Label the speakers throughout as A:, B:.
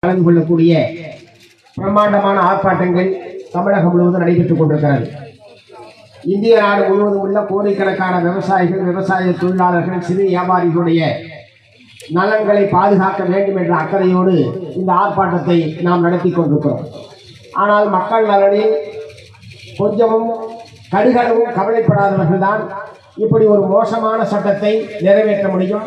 A: கலந்து கொள்ளக்கூடிய பிரம்மாண்டமான ஆர்ப்பாட்டங்கள் தமிழகம் முழுவதும் நடைபெற்றுக் கொண்டிருக்கிறது இந்திய நாடு முழுவதும் உள்ள கோடிக்கணக்கான விவசாயிகள் விவசாய தொழிலாளர்கள் சிறு வியாபாரிகளுடைய நலன்களை பாதுகாக்க வேண்டும் என்ற அக்கறையோடு இந்த ஆர்ப்பாட்டத்தை நாம் நடத்தி கொண்டிருக்கிறோம் ஆனால் மக்கள் நலனில் கொஞ்சமும் கடுகளவும் கவலைப்படாதவர்கள் தான் இப்படி ஒரு மோசமான சட்டத்தை நிறைவேற்ற முடியும்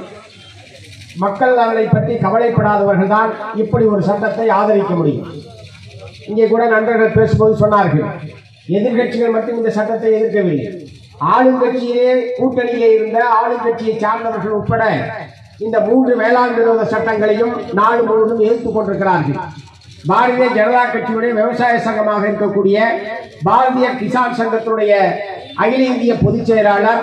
A: மக்கள் நலனை பற்றி கவலைப்படாதவர்கள் தான் இப்படி ஒரு சட்டத்தை ஆதரிக்க முடியும் இங்கே கூட நண்பர்கள் பேசும்போது சொன்னார்கள் எதிர்க்கட்சிகள் மட்டும் இந்த சட்டத்தை எதிர்க்கவில்லை ஆளுங்கட்சியிலே கூட்டணியிலே இருந்த ஆளுங்கட்சியை சார்ந்தவர்கள் உட்பட இந்த மூன்று வேளாண் விரோத சட்டங்களையும் நாடு முழுவதும் எதிர்த்துக் கொண்டிருக்கிறார்கள் பாரதிய ஜனதா கட்சியுடைய விவசாய சங்கமாக இருக்கக்கூடிய பாரதிய கிசான் சங்கத்துடைய அகில இந்திய பொதுச் செயலாளர்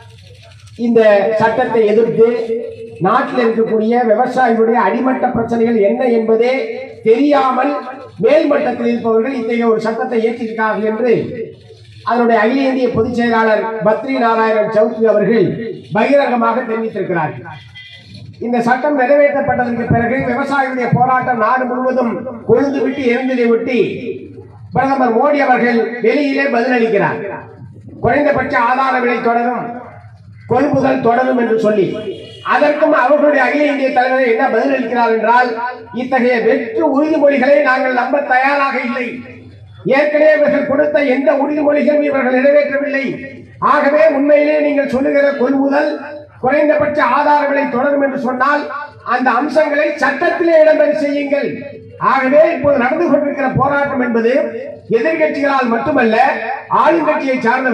A: இந்த சட்டத்தை எதிர்த்து நாட்டில் இருக்கக்கூடிய விவசாயிகளுடைய அடிமட்ட பிரச்சனைகள் என்ன என்பதே தெரியாமல் மேல்மட்டத்தில் இருப்பவர்கள் இத்தகைய ஒரு சட்டத்தை ஏற்றிருக்கிறார்கள் என்று அதனுடைய அகில இந்திய பொதுச் செயலாளர் பத்ரி நாராயணன் சௌத்ரி அவர்கள் பகிரங்கமாக தெரிவித்திருக்கிறார்கள் இந்த சட்டம் நிறைவேற்றப்பட்டதற்கு பிறகு விவசாயிகளுடைய போராட்டம் நாடு முழுவதும் கொழுந்து விட்டு எரிந்ததை ஒட்டி பிரதமர் மோடி அவர்கள் வெளியிலே பதிலளிக்கிறார் குறைந்தபட்ச ஆதார விலை தொடரும் கொள்முதல் தொடரும் என்று சொல்லி அதற்கும் அவர்களுடைய அகில இந்திய தலைவர் என்ன பதிலளிக்கிறார் என்றால் இத்தகைய வெற்று உறுதிமொழிகளை நாங்கள் நம்ப தயாராக இல்லை ஏற்கனவே இவர்கள் கொடுத்த எந்த உறுதிமொழிகளும் இவர்கள் நிறைவேற்றவில்லை ஆகவே உண்மையிலே நீங்கள் சொல்லுகிற கொள்முதல் குறைந்தபட்ச ஆதார விலை தொடரும் என்று சொன்னால் அந்த அம்சங்களை சட்டத்திலே இடம்பெற செய்யுங்கள் ஆகவே இப்போது நடந்து கொண்டிருக்கிற போராட்டம் என்பது எதிர்கட்சிகளால் மட்டுமல்ல ஆளுங்கட்சியை சார்ந்த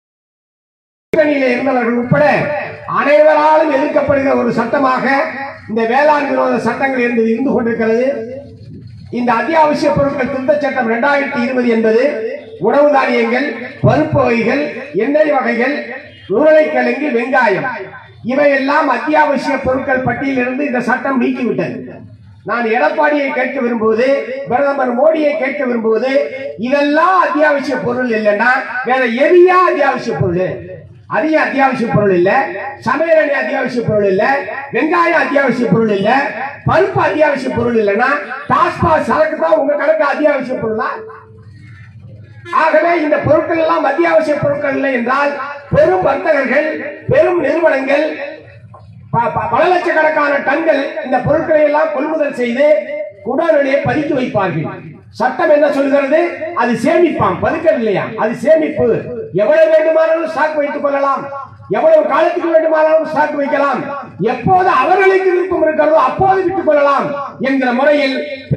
A: கூட்டணியில இருந்தவர்கள் உட்பட அனைவராலும் எதிர்க்கப்படுகிற ஒரு சட்டமாக இந்த வேளாண் விரோத சட்டங்கள் என்பது இருந்து கொண்டிருக்கிறது இந்த அத்தியாவசிய பொருட்கள் திருத்தச் சட்டம் இரண்டாயிரத்தி இருபது என்பது உணவு தானியங்கள் பருப்பு வகைகள் எண்ணெய் வகைகள் உருளைக்கிழங்கு வெங்காயம் இவையெல்லாம் அத்தியாவசிய பொருட்கள் பட்டியலிருந்து இந்த சட்டம் நீக்கிவிட்டது நான் எடப்பாடியை கேட்க விரும்புவது பிரதமர் மோடியை கேட்க விரும்புவது இதெல்லாம் அத்தியாவசிய பொருள் இல்லைன்னா வேற எதையா அத்தியாவசிய பொருள் அதிக அத்தியாவசிய பொருள் இல்ல சமையல் எண்ணெய் அத்தியாவசிய பொருள் இல்ல வெங்காயம் அத்தியாவசிய பொருள் இல்ல பருப்பு அத்தியாவசிய பொருள் இல்லைன்னா டாஸ்மாக் சரக்கு தான் உங்க கணக்கு அத்தியாவசிய பொருள் தான் ஆகவே இந்த பொருட்கள் எல்லாம் அத்தியாவசிய பொருட்கள் இல்லை என்றால் பெரும் வர்த்தகர்கள் பெரும் நிறுவனங்கள் ப- ப- பல லட்சக்கணக்கான டன்கள் இந்த பொருட்களை எல்லாம் கொள்முதல் செய்து குடோனிலே பதுக்கி வைப்பார்கள் சட்டம் என்ன சொல்கிறது அது சேமிப்பாம் பதுக்கவில்லையா அது சேமிப்பு எவ்வளவு வேண்டுமானாலும் ஸ்டாக் வைத்துக் கொள்ளலாம் எவ்வளவு காலத்துக்கு வேண்டுமானாலும் ஸ்டாக் வைக்கலாம் எப்போது அவர்களுக்கு விருப்பம் இருக்கிறதோ அப்போது விட்டுக் கொள்ளலாம் என்கிற முறையில்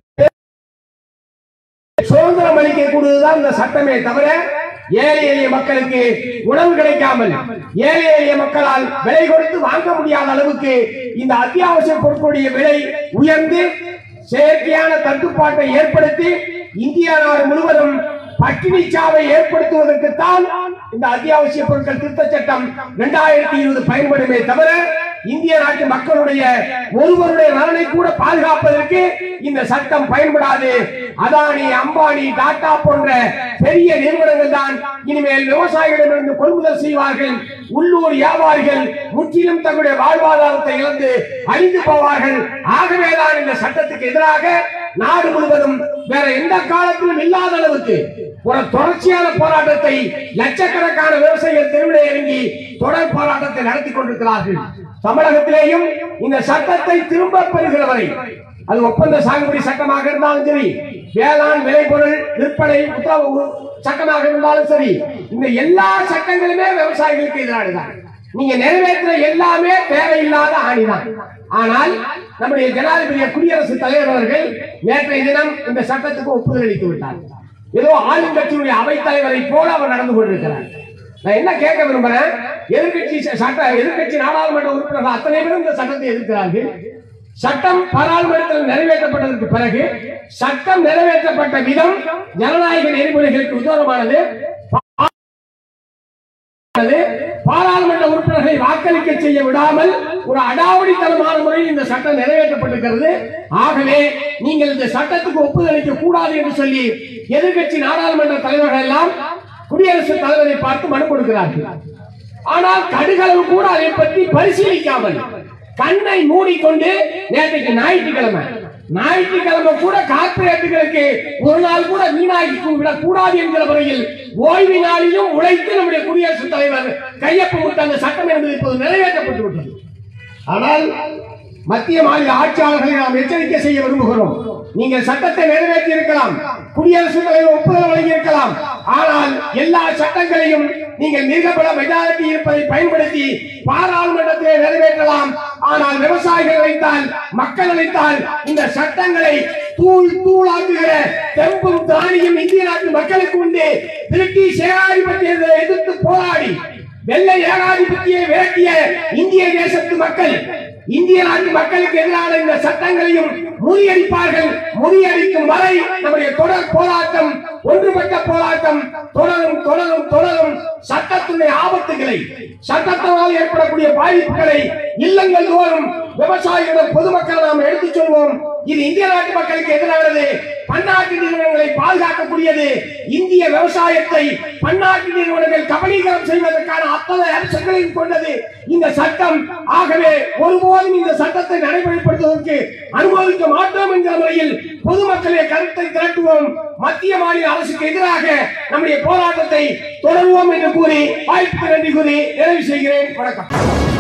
A: சுதந்திரம் அளிக்கக்கூடியதுதான் இந்த சட்டமே தவிர ஏழை எளிய மக்களுக்கு உணவு கிடைக்காமல் ஏழை எளிய மக்களால் விலை கொடுத்து வாங்க முடியாத அளவுக்கு இந்த அத்தியாவசிய பொருட்களுடைய விலை உயர்ந்து செயற்கையான தட்டுப்பாட்டை ஏற்படுத்தி இந்தியா நாடு முழுவதும் பட்டினி சாவை ஏற்படுத்துவதற்குத்தான் இந்த அத்தியாவசிய பொருட்கள் திருத்தச் சட்டம் இரண்டாயிரத்தி இருபது பயன்படுமே தவிர இந்திய நாட்டு மக்களுடைய ஒருவருடைய நலனை கூட பாதுகாப்பதற்கு இந்த சட்டம் பயன்படாது அதானி அம்பானி டாடா போன்ற பெரிய நிறுவனங்கள் தான் இனிமேல் விவசாயிகளிடமிருந்து கொள்முதல் செய்வார்கள் உள்ளூர் வியாபாரிகள் முற்றிலும் தங்களுடைய வாழ்வாதாரத்தை இழந்து அழிந்து போவார்கள் ஆகவேதான் இந்த சட்டத்துக்கு எதிராக நாடு முழுவதும் வேற எந்த காலத்திலும் இல்லாத அளவுக்கு ஒரு தொடர்ச்சியான போராட்டத்தை லட்சக்கணக்கான விவசாயிகள் தெருவிலே இறங்கி தொடர் போராட்டத்தை நடத்தி கொண்டிருக்கிறார்கள் தமிழகத்திலேயும் இந்த சட்டத்தை திரும்ப பெறுகிற வரை அது ஒப்பந்த சாகுபடி சட்டமாக இருந்தாலும் சரி வேளாண் விளைபொருள் விற்பனை உத்தரவு சட்டமாக இருந்தாலும் சரி இந்த எல்லா சட்டங்களுமே விவசாயிகளுக்கு எதிரானதான் நீங்க நிறைவேற்ற எல்லாமே தேவையில்லாத ஆணிதான் ஆனால் நம்முடைய ஜனாதிபதி குடியரசுத் தலைவர் அவர்கள் நேற்றைய தினம் இந்த சட்டத்துக்கு ஒப்புதல் அளித்து விட்டார் ஏதோ ஆளுங்கட்சியுடைய அவைத் தலைவரை போல அவர் நடந்து கொண்டிருக்கிறார் நான் என்ன கேட்க விரும்புறேன் எதிர்கட்சி சட்ட எதிர்கட்சி நாடாளுமன்ற உறுப்பினர்கள் அத்தனை பேரும் இந்த சட்டத்தை எதிர்க்கிறார்கள் சட்டம் பாராளுமன்றத்தில் நிறைவேற்றப்பட்டதற்கு பிறகு சட்டம் நிறைவேற்றப்பட்ட விதம் ஜனநாயக நெறிமுறைகளுக்கு விரோதமானது அது பாராளுமன்ற உறுப்பினர்களை வாக்களிக்க செய்ய விடாமல் ஒரு அடாவடித்தனமான முறையில் இந்த சட்டம் நிறைவேற்றப்பட்டிருக்கிறது ஆகவே நீங்கள் இந்த சட்டத்துக்கு ஒப்புதல் அளிக்க கூடாது என்று சொல்லி எதிர்க்கட்சி நாடாளுமன்ற தலைவர்கள் எல்லாம் குடியரசுத் தலைவரை பார்த்து மனு கொடுக்கிறார்கள் ஆனால் கடுகளவு கூட அதை பற்றி பரிசீலிக்காமல் கண்ணை மூடிக்கொண்டு நேற்றைக்கு ஞாயிற்றுக்கிழமை ஞாயிற்றுக்கிழமை கூட கார்ப்பரேட்டுகளுக்கு ஒரு நாள் கூட வீணாக்கி விடக்கூடாது என்கிற முறையில் ஓய்வு நாளிலும் உழைத்து நம்முடைய குடியரசுத் தலைவர் கையொப்பமிட்ட அந்த சட்டம் என்பது இப்போது நிறைவேற்றப்பட்டு விட்டது ஆனால் மத்திய மாநில ஆட்சியாளர்களை நாம் எச்சரிக்கை செய்ய விரும்புகிறோம் நீங்கள் சட்டத்தை நிறைவேற்றி இருக்கலாம் குடியரசுத் தலைவர் ஒப்புதல் வழங்கி இருக்கலாம் ஆனால் எல்லா சட்டங்களையும் நீங்கள் மிகப்பட மெஜாரிட்டி இருப்பதை பயன்படுத்தி பாராளுமன்றத்திலே நிறைவேற்றலாம் ஆனால் விவசாயிகள் அழைத்தால் மக்கள் அழைத்தால் இந்த சட்டங்களை தூள் தூளாக்குகிற தெம்பும் திராணியும் இந்திய நாட்டு மக்களுக்கு உண்டு பிரிட்டிஷ் ஏகாதிபத்தியத்தை எதிர்த்து போராடி வெள்ளை ஏகாதிபத்தியை விரட்டிய இந்திய தேசத்து மக்கள் இந்திய நாட்டு மக்களுக்கு எதிரான இந்த சட்டங்களையும் முறியடிப்பார்கள் முறியடிக்கும் வரை நம்முடைய தொடர் போராட்டம் ஒன்றுபட்ட போராட்டம் தொடரும் தொடரும் தொடரும் சட்டத்துடைய ஆபத்துகளை சட்டத்தினால் ஏற்படக்கூடிய பாதிப்புகளை இல்லங்கள் தோறும் விவசாயிகளிடம் பொதுமக்கள் நாம் எடுத்துச் சொல்வோம் இது இந்திய நாட்டு மக்களுக்கு எதிரானது பன்னாட்டு நிறுவனங்களை பாதுகாக்கக்கூடியது இந்திய விவசாயத்தை பன்னாட்டு நிறுவனங்கள் கபலீகரம் செய்வதற்கான அத்தனை அம்சங்களையும் கொண்டது இந்த சட்டம் ஆகவே ஒருபோதும் இந்த சட்டத்தை நடைமுறைப்படுத்துவதற்கு அனுமதிக்க மாட்டோம் என்கிற முறையில் பொதுமக்களை கருத்தை திரட்டுவோம் மத்திய மாநில அரசுக்கு எதிராக நம்முடைய போராட்டத்தை தொடருவோம் என்று கூறி வாய்ப்புக்கு நன்றி கூறி நிறைவு செய்கிறேன் வணக்கம்